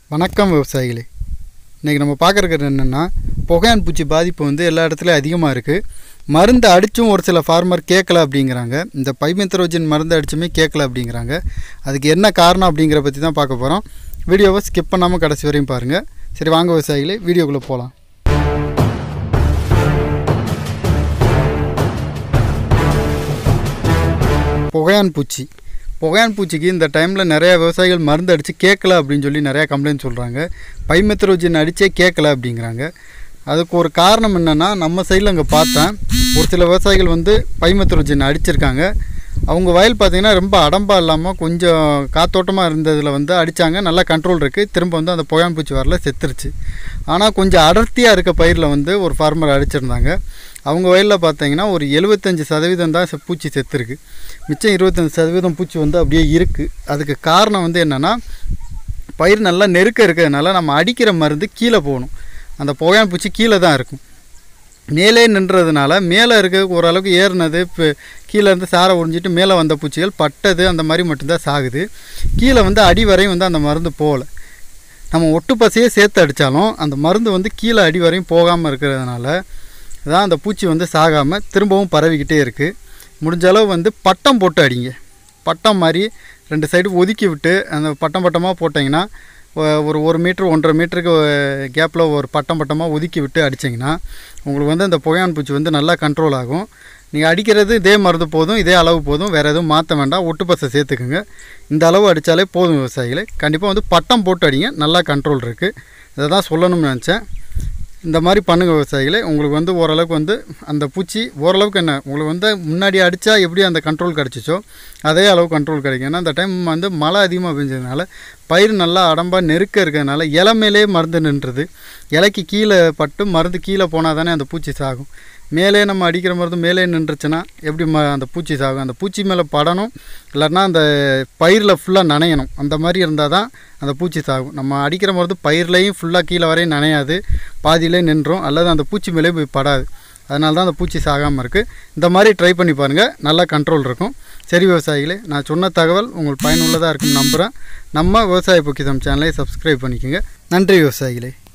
வணக்கம் விவசாயிகளே இன்றைக்கி நம்ம பார்க்குறது என்னென்னா புகையான் பூச்சி பாதிப்பு வந்து எல்லா இடத்துலையும் அதிகமாக இருக்குது மருந்து அடித்தும் ஒரு சில ஃபார்மர் கேட்கல அப்படிங்கிறாங்க இந்த பைமெத்ரோஜின் மருந்து அடிச்சுமே கேட்கல அப்படிங்கிறாங்க அதுக்கு என்ன காரணம் அப்படிங்கிற பற்றி தான் பார்க்க போகிறோம் வீடியோவை ஸ்கிப் பண்ணாமல் கடைசி வரையும் பாருங்கள் சரி வாங்க விவசாயிகளே வீடியோக்குள்ளே போகலாம் புகையான் பூச்சி புகையான் பூச்சிக்கு இந்த டைமில் நிறைய விவசாயிகள் மருந்து அடித்து கேட்கல அப்படின்னு சொல்லி நிறையா கம்ப்ளைண்ட் சொல்கிறாங்க பைமெத்ரோஜின் அடித்தே கேட்கல அப்படிங்கிறாங்க அதுக்கு ஒரு காரணம் என்னென்னா நம்ம சைடில் அங்கே பார்த்தேன் ஒரு சில விவசாயிகள் வந்து பைமெத்ரோஜின் அடிச்சிருக்காங்க அவங்க வயல் பார்த்திங்கன்னா ரொம்ப அடம்பாக இல்லாமல் கொஞ்சம் காத்தோட்டமாக இருந்ததில் வந்து அடித்தாங்க நல்லா கண்ட்ரோல் இருக்குது திரும்ப வந்து அந்த புகையான் பூச்சி வரல செத்துருச்சு ஆனால் கொஞ்சம் அடர்த்தியாக இருக்க பயிரில் வந்து ஒரு ஃபார்மர் அடிச்சிருந்தாங்க அவங்க வயலில் பார்த்தீங்கன்னா ஒரு எழுபத்தஞ்சி சதவீதம் தான் செ- பூச்சி செத்துருக்கு மிச்சம் இருபத்தஞ்சி சதவீதம் பூச்சி வந்து அப்படியே இருக்குது அதுக்கு காரணம் வந்து என்னென்னா பயிர் நல்லா நெருக்க இருக்கிறதுனால நம்ம அடிக்கிற மருந்து கீழே போகணும் அந்த புகையான் பூச்சி கீழே தான் இருக்கும் மேலே நின்றதுனால மேலே இருக்க ஓரளவுக்கு ஏறினது இப்போ கீழே இருந்து சாரை உறிஞ்சிட்டு மேலே வந்த பூச்சிகள் பட்டது அந்த மாதிரி மட்டும்தான் சாகுது கீழே வந்து அடி வரையும் வந்து அந்த மருந்து போகல நம்ம ஒட்டு பசையே சேர்த்து அடித்தாலும் அந்த மருந்து வந்து கீழே அடி வரையும் போகாமல் இருக்கிறதுனால தான் அந்த பூச்சி வந்து சாகாமல் திரும்பவும் பரவிக்கிட்டே இருக்குது முடிஞ்ச அளவு வந்து பட்டம் போட்டு அடிங்க பட்டம் மாதிரி ரெண்டு சைடு ஒதுக்கி விட்டு அந்த பட்டம் பட்டமாக போட்டிங்கன்னா ஒ- ஒரு ஒரு மீட்ரு ஒன்றரை மீட்டருக்கு கேப்பில் ஒரு பட்டம் பட்டமாக ஒதுக்கி விட்டு அடிச்சிங்கன்னா உங்களுக்கு வந்து அந்த புகையான் பூச்சி வந்து நல்லா கண்ட்ரோல் ஆகும் நீங்கள் அடிக்கிறது இதே மருந்து போதும் இதே அளவு போதும் வேறு எதுவும் மாற்ற வேண்டாம் ஒட்டு பசை சேர்த்துக்குங்க இந்த அளவு அடித்தாலே போதும் விவசாயிகளே கண்டிப்பாக வந்து பட்டம் போட்டு அடிங்க நல்லா கண்ட்ரோல் இருக்குது இதை தான் சொல்லணும்னு நினச்சேன் இந்த மாதிரி பண்ணுங்க விவசாயிகளே உங்களுக்கு வந்து ஓரளவுக்கு வந்து அந்த பூச்சி ஓரளவுக்கு என்ன உங்களுக்கு வந்து முன்னாடி அடித்தா எப்படி அந்த கண்ட்ரோல் கிடச்சிச்சோ அதே அளவு கண்ட்ரோல் கிடைக்கும் ஏன்னா அந்த டைம் வந்து மழை அதிகமாக பெஞ்சதுனால பயிர் நல்லா அடம்பாக நெருக்க இருக்கிறதுனால இலை மேலே மருந்து நின்றுது இலைக்கு கீழே பட்டு மருந்து கீழே போனால் தானே அந்த பூச்சி சாகும் மேலே நம்ம அடிக்கிற மருந்து மேலே நின்றுச்சுன்னா எப்படி ம அந்த பூச்சி சாகும் அந்த பூச்சி மேலே படணும் இல்லைன்னா அந்த பயிரில் ஃபுல்லாக நனையணும் அந்த மாதிரி இருந்தால் தான் அந்த பூச்சி சாகும் நம்ம அடிக்கிற மருந்து பயிர்லையும் ஃபுல்லாக கீழே வரையும் நனையாது பாதியிலே நின்றும் அல்லது அந்த பூச்சி மேலே போய் படாது அதனால தான் அந்த பூச்சி சாகாமல் இருக்குது இந்த மாதிரி ட்ரை பண்ணி பாருங்கள் நல்லா கண்ட்ரோல் இருக்கும் சரி விவசாயிகளே நான் சொன்ன தகவல் உங்களுக்கு பயனுள்ளதாக இருக்குன்னு நம்புகிறேன் நம்ம விவசாய பொக்கிதம் சேனலை சப்ஸ்கிரைப் பண்ணிக்கோங்க நன்றி விவசாயிகளே